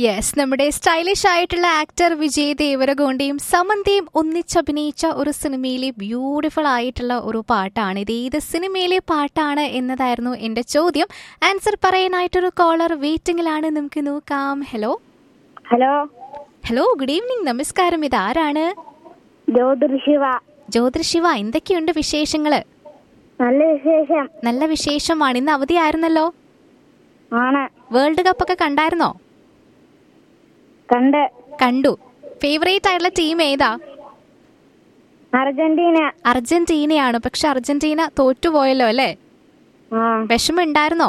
Yes നമ്മുടെ stylish ആയിട്ടുള്ള actor Vijay ദേവരഗോണ്ടയും സമന്തയും ഒന്നിച്ചഭിനയിച്ച ഒരു സിനിമയിലെ ബ്യൂട്ടിഫുൾ ആയിട്ടുള്ള ഒരു പാട്ടാണ് ഇത് ഏത് സിനിമയിലെ പാട്ടാണ് എന്നതായിരുന്നു എന്റെ ചോദ്യം ആൻസർ പറയാനായിട്ടൊരു കോളർ വെയിറ്റിംഗിലാണ് നമുക്ക് നോക്കാം hello hello hello good evening നമസ്കാരം ഇത് ആരാണ് ജ്യോതിർശിവ ജ്യോതിർശിവ എന്തൊക്കെയുണ്ട് വിശേഷങ്ങള് നല്ല വിശേഷം നല്ല വിശേഷമാണ് ഇന്ന് അവധിയായിരുന്നല്ലോ ആണ് വേൾഡ് കപ്പ് ഒക്കെ കണ്ടായിരുന്നോ കണ്ട് കണ്ടു ഫേവറേറ്റ് ആയിട്ടുള്ള ടീം ഏതാ അർജന്റീന അർജന്റീനയാണ് പക്ഷെ അർജന്റീന തോറ്റുപോയല്ലോ അല്ലേ ആ വിഷമം ഉണ്ടായിരുന്നോ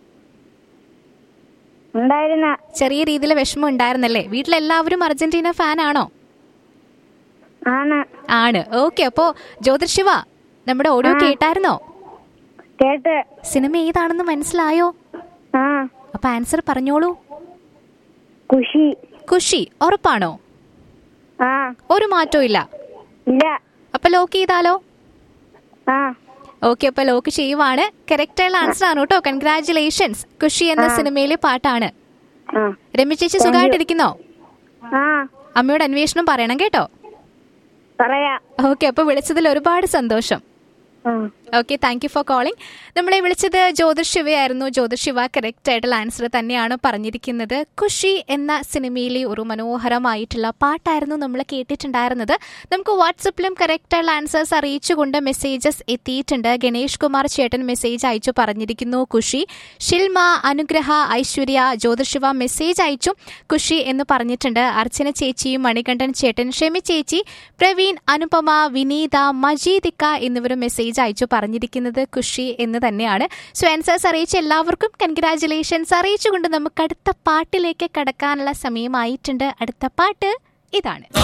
ഉണ്ടായിരുന്ന ചെറിയ രീതിയിൽ വിഷമം ഉണ്ടായിരുന്നല്ലേ വീട്ടിലെല്ലാവരും അർജന്റീന ഫാൻ ആണോ ആണ് ആണ് ഓക്കെ അപ്പോ ജ്യോതിർശിവ നമ്മുടെ ഓഡിയോ ആ. കേട്ടായിരുന്നോ കേട്ട് സിനിമ ഏതാണെന്ന് മനസ്സിലായോ ആ അപ്പൊ ആൻസർ പറഞ്ഞോളൂ കുഷി ഖുഷി ഉറപ്പാണോ ആ ഒരു മാറ്റവും ഇല്ല ഇല്ല അപ്പൊ ലോക്ക് ചെയ്താലോ ആ ഓക്കെ അപ്പൊ ലോക്ക് ചെയ്യുവാണ് കറക്റ്റ് ആയുള്ള ആൻസർ ആണ് കേട്ടോ കൺഗ്രാറ്റുലേഷൻസ് ഖുഷി എന്ന ആ. സിനിമയിലെ പാട്ടാണ് ആ രമ്യ ചേച്ചി Thank you. സുഖമായിട്ടിരിക്കുന്നോ ആ അമ്മയോട് അന്വേഷണം പറയണം കേട്ടോ പറയാ ഓക്കെ അപ്പൊ വിളിച്ചതിൽ ഒരുപാട് സന്തോഷം ആ okay thank you for calling നമ്മളെ വിളിച്ചത് ജ്യോതിർശിവയായിരുന്നു ജ്യോതിർശിവ കറക്റ്റ് ആയിട്ടുള്ള ആൻസർ തന്നെയാണ് പറഞ്ഞിരിക്കുന്നത് ഖുഷി എന്ന സിനിമയിലെ ഒരു മനോഹരമായിട്ടുള്ള പാട്ടായിരുന്നു നമ്മൾ കേട്ടിട്ടുണ്ടായിരുന്നത് നമുക്ക് വാട്സപ്പിലും കറക്റ്റ് ആയിട്ടുള്ള ആൻസേഴ്സ് അറിയിച്ചുകൊണ്ട് മെസ്സേജസ് എത്തിയിട്ടുണ്ട് ഗണേഷ് കുമാർ ചേട്ടൻ മെസ്സേജ് അയച്ചു പറഞ്ഞിരിക്കുന്നു ഖുഷി ഷിൽമ അനുഗ്രഹ ഐശ്വര്യ ജ്യോതിർശിവ മെസ്സേജ് അയച്ചു ഖുഷി എന്ന് പറഞ്ഞിട്ടുണ്ട് അർച്ചന ചേച്ചിയും മണികണ്ഠൻ ചേട്ടൻ ഷെമി ചേച്ചി പ്രവീൺ അനുപമ വിനീത മജീദിക്ക എന്നിവരും മെസ്സേജ് അയച്ചു പറഞ്ഞിരിക്കുന്നത് ഖുഷി എന്ന് തന്നെയാണ് സോ ആൻസേഴ്സ് അറിയിച്ച എല്ലാവർക്കും കൺഗ്രാറ്റുലേഷൻസ് അറിയിച്ചുകൊണ്ട് നമുക്ക് അടുത്ത പാട്ടിലേക്ക് കടക്കാനുള്ള സമയമായിട്ടുണ്ട് അടുത്ത പാട്ട് ഇതാണ്